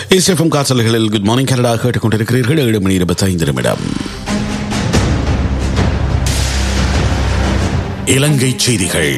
இஸ்எஃப்எம் காசல்களில் good morning Canada கேட்டுக்கொண்டிருக்கிறீர்கள் ஏழு மணி இருபத்தைந்து நிமிடம் இலங்கை செய்திகள்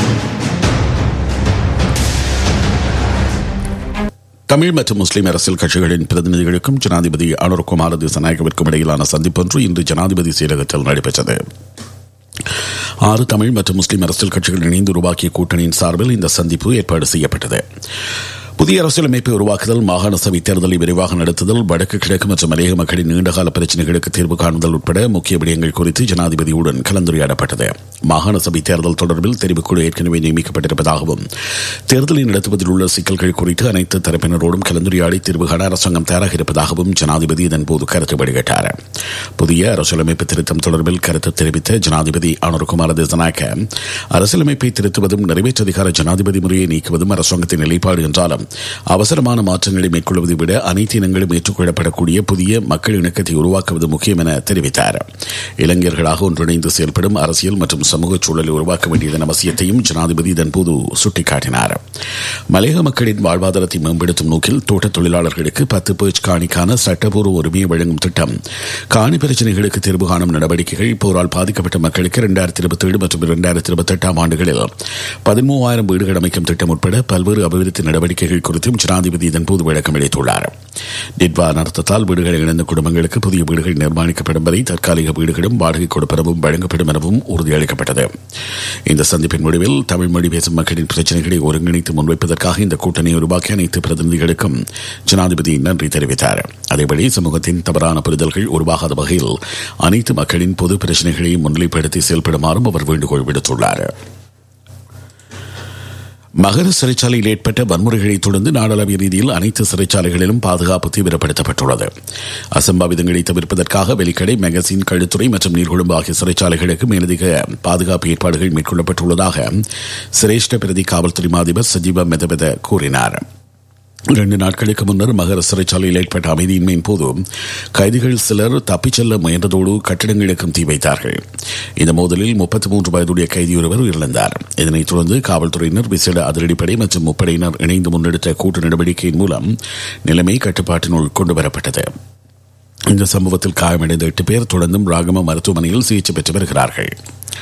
தமிழ் மற்றும் முஸ்லிம் அரசியல் கட்சிகளின் பிரதிநிதிகளுக்கும் ஜனாதிபதி அனுர்குமார திசநாயகவிற்கும் இடையிலான சந்திப்பொன்று இன்று ஜனாதிபதி செயலகத்தில் நடைபெற்றது ஆறு தமிழ் மற்றும் முஸ்லிம் அரசியல் கட்சிகள் இணைந்து உருவாக்கிய கூட்டணியின் சார்பில் இந்த சந்திப்பு ஏற்பாடு செய்யப்பட்டது புதிய அரசியலமைப்பை உருவாக்குதல் மாகாண சபை தேர்தலை விரைவாக நடத்துதல் வடக்கு கிழக்கு மற்றும் மலையக மக்களின் நீண்டகால பிரச்சினைகளுக்கு தீர்வு காணுதல் உட்பட முக்கிய விடயங்கள் குறித்து ஜனாதிபதியுடன் கலந்துரையாடப்பட்டது மாகாண சபை தேர்தல் தொடர்பில் தெரிவுக்குழு ஏற்கனவே நியமிக்கப்பட்டிருப்பதாகவும் தேர்தலை நடத்துவதில் உள்ள சிக்கல்கள் குறித்து அனைத்து தரப்பினரோடும் கலந்துரையாடி தீர்வு காண அரசாங்கம் தயாராக இருப்பதாகவும் ஜனாதிபதி இதன்போது கருத்து வெளியிட்டார் புதிய அரசியலமைப்பு திருத்தம் தொடர்பில் கருத்து தெரிவித்த ஜனாதிபதி அனுர்குமார திசநாயக்க அரசியலமைப்பை திருத்துவதும் நிறைவேற்று அதிகார ஜனாதிபதி முறையை நீக்குவதும் அரசாங்கத்தின் நிலைப்பாடு என்றாலும் அவசரமான மாற்றங்களை மேற்கொள்வதை விட அனைத்து இனங்களும் ஏற்றுக்கொள்ளப்படக்கூடிய புதிய மக்கள் இணக்கத்தை உருவாக்குவது முக்கியம் என தெரிவித்தார் இளைஞர்களாக ஒன்றிணைந்து செயல்படும் அரசியல் மற்றும் சமூக சூழலை உருவாக்க வேண்டியதன் அவசியத்தையும் ஜனாதிபதி இதன்போது சுட்டிக்காட்டினார் மலையக மக்களின் வாழ்வாதாரத்தை மேம்படுத்தும் நோக்கில் தோட்டத் தொழிலாளர்களுக்கு பத்து பேர்ச் காணிக்கான சட்டப்பூர்வ உரிமையை வழங்கும் திட்டம் காணி பிரச்சினைகளுக்கு தீர்வு காணும் நடவடிக்கைகள் போரால் பாதிக்கப்பட்ட மக்களுக்கு இரண்டாயிரத்தி இருபத்தி ஏழு மற்றும் இரண்டாயிரத்தி இருபத்தி எட்டாம் ஆண்டுகளில் பதிமூவாயிரம் வீடுகள் அமைக்கும் திட்டம் உட்பட பல்வேறு அபிவிருத்தி நடவடிக்கைகள் குறித்தும் ஜனாதிபதி இதன்போது விளக்கம் அளித்துள்ளார் டிட்வா நடத்தத்தால் வீடுகளை இழந்த குடும்பங்களுக்கு புதிய வீடுகள் நிர்மாணிக்கப்படும் வரை தற்காலிக வீடுகளும் வாடகை கொடுப்பனவும் வழங்கப்படும் எனவும் உறுதியளிக்கப்பட்டது இந்த சந்திப்பின் முடிவில் தமிழ் மொழி பேசும் மக்களின் பிரச்சினைகளை ஒருங்கிணைத்து முன்வைப்பதற்காக இந்த கூட்டணியை உருவாக்கிய அனைத்து பிரதிநிதிகளுக்கும் ஜனாதிபதி நன்றி தெரிவித்தார் அதேபடி சமூகத்தின் தவறான புரிதல்கள் உருவாகாத வகையில் அனைத்து மக்களின் பொது பிரச்சினைகளையும் முன்னிலைப்படுத்தி செயல்படுமாறும் அவர் வேண்டுகோள் விடுத்துள்ளார் மகர சிறைச்சாலையில் ஏற்பட்ட வன்முறைகளை தொடர்ந்து நாடளாவிய ரீதியில் அனைத்து சிறைச்சாலைகளிலும் பாதுகாப்பு தீவிரப்படுத்தப்பட்டுள்ளது அசம்பாவிதங்களை தவிர்ப்பதற்காக வெளிக்கடை மெகசின் கழுத்துறை மற்றும் நீர்கொழும்பு ஆகிய சிறைச்சாலைகளுக்கு மேலதிக பாதுகாப்பு ஏற்பாடுகள் மேற்கொள்ளப்பட்டுள்ளதாக சிரேஷ்ட பிரதி காவல்துறை மாதிபர் சஜீவ மெதபெத கூறினார் இரண்டு நாட்களுக்கு முன்னர் மகர சிறைச்சாலையில் ஏற்பட்ட அமைதியின்மையின் போது கைதிகள் சிலர் தப்பிச் செல்ல முயன்றதோடு கட்டிடங்களுக்கும் தீ வைத்தார்கள் இந்த மோதலில் முப்பத்தி மூன்று வயதுடைய கைதி ஒருவர் உயிரிழந்தார் இதனைத் தொடர்ந்து காவல்துறையினர் விசேட அதிரடிப்படை மற்றும் முப்படையினர் இணைந்து முன்னெடுத்த கூட்டு நடவடிக்கையின் மூலம் நிலைமை கட்டுப்பாட்டினுள் கொண்டுவரப்பட்டது இந்த சம்பவத்தில் காயமடைந்த எட்டு பேர் தொடர்ந்தும் ராகம மருத்துவமனையில் சிகிச்சை பெற்று வருகிறார்கள்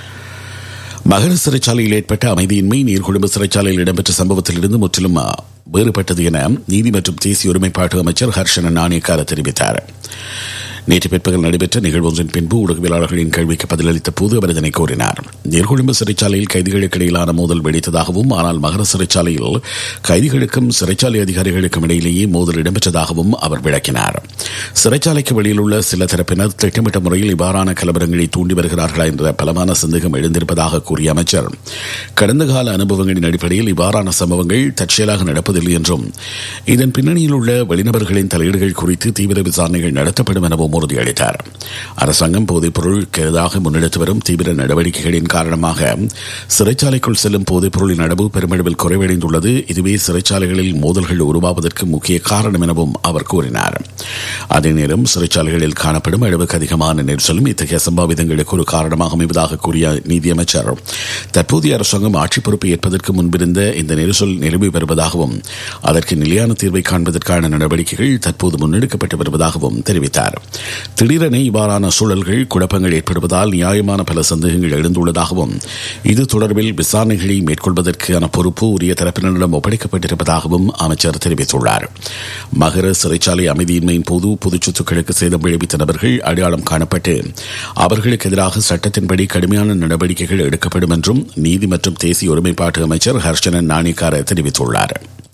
மகர சிறைச்சாலையில் ஏற்பட்ட அமைதியின்மை நீர்கொழும்பு சிறைச்சாலையில் இடம்பெற்ற சம்பவத்திலிருந்து முற்றிலும் வேறுபட்டது என நீதி மற்றும் தேசிய ஒருமைப்பாட்டு அமைச்சர் ஹர்ஷன நாணயக்கார தெரிவித்தார் நேற்று பிற்பகல் நடைபெற்ற நிகழ்வொன்றின் பின்பு ஊடகவியலாளர்களின் கேள்விக்கு பதிலளித்த போது அவர் இதனை கூறினார் நீர்கொழும்பு சிறைச்சாலையில் கைதிகளுக்கு இடையிலான மோதல் வெடித்ததாகவும் ஆனால் மகர சிறைச்சாலையில் கைதிகளுக்கும் சிறைச்சாலை அதிகாரிகளுக்கும் இடையிலேயே மோதல் இடம்பெற்றதாகவும் அவர் விளக்கினார் சிறைச்சாலைக்கு வெளியில் உள்ள சில தரப்பினர் திட்டமிட்ட முறையில் இவ்வாறான கலவரங்களை தூண்டி வருகிறார்களா என்ற பலமான சந்தேகம் எழுந்திருப்பதாக கூறிய அமைச்சர் கடந்த கால அனுபவங்களின் அடிப்படையில் இவ்வாறான சம்பவங்கள் தற்செயலாக நடப்பதில்லை என்றும் இதன் பின்னணியில் உள்ள வெளிநபர்களின் தலையீடுகள் குறித்து தீவிர விசாரணைகள் நடத்தப்படும் எனவும் உறுதியளித்தார் அரசாங்கம் போதைப்பொருளுக்கு எதிராக முன்னெடுத்து வரும் தீவிர நடவடிக்கைகளின் காரணமாக சிறைச்சாலைக்குள் செல்லும் போதைப்பொருளின் அளவு பெருமளவில் குறைவடைந்துள்ளது இதுவே சிறைச்சாலைகளில் மோதல்கள் உருவாவதற்கு முக்கிய காரணம் எனவும் அவர் கூறினார் அதே நேரம் சிறைச்சாலைகளில் காணப்படும் அளவுக்கு அதிகமான நெரிசலும் இத்தகைய சம்பாவிதங்களுக்கு ஒரு காரணமாக அமைவதாக கூறிய நீதியமைச்சர் தற்போதைய அரசாங்கம் ஆட்சி பொறுப்பை ஏற்பதற்கு முன்பிருந்த இந்த நெரிசல் நிரம்பி வருவதாகவும் அதற்கு நிலையான தீர்வை காண்பதற்கான நடவடிக்கைகள் தற்போது முன்னெடுக்கப்பட்டு வருவதாகவும் தெரிவித்தார் திடீரென இவ்வாறான சூழல்கள் குழப்பங்கள் ஏற்படுவதால் நியாயமான பல சந்தேகங்கள் எழுந்துள்ளதாகவும் இது தொடர்பில் விசாரணைகளை மேற்கொள்வதற்கான பொறுப்பு உரிய தரப்பினரிடம் ஒப்படைக்கப்பட்டிருப்பதாகவும் அமைச்சர் தெரிவித்துள்ளார் மகர சிறைச்சாலை அமைதியின்மையின் போது பொது சொத்துக்களுக்கு சேதம் விளைவித்த நபர்கள் அடையாளம் காணப்பட்டு அவர்களுக்கு எதிராக சட்டத்தின்படி கடுமையான நடவடிக்கைகள் எடுக்கப்படும் என்றும் நீதி மற்றும் தேசிய ஒருமைப்பாட்டு அமைச்சர் ஹர்ஷனன் நாணிக்கார தெரிவித்துள்ளார்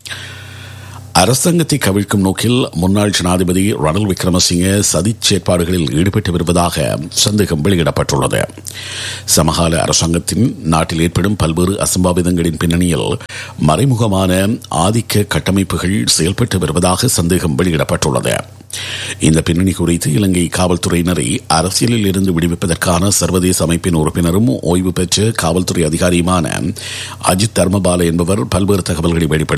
அரசாங்கத்தை கவிழ்க்கும் நோக்கில் முன்னாள் ஜனாதிபதி ரணில் விக்ரமசிங்கே சதிச் செயற்பாடுகளில் ஈடுபட்டு வருவதாக சந்தேகம் வெளியிடப்பட்டுள்ளது சமகால அரசாங்கத்தின் நாட்டில் ஏற்படும் பல்வேறு அசம்பாவிதங்களின் பின்னணியில் மறைமுகமான ஆதிக்க கட்டமைப்புகள் செயல்பட்டு வருவதாக சந்தேகம் வெளியிடப்பட்டுள்ளது இந்த பின்னணி குறித்து இலங்கை காவல்துறையினரை அரசியலில் இருந்து விடுவிப்பதற்கான சர்வதேச அமைப்பின் உறுப்பினரும் ஓய்வு பெற்ற காவல்துறை அதிகாரியுமான அஜித் தர்மபால என்பவர் பல்வேறு தகவல்களை வெளிப்படுத்தினார்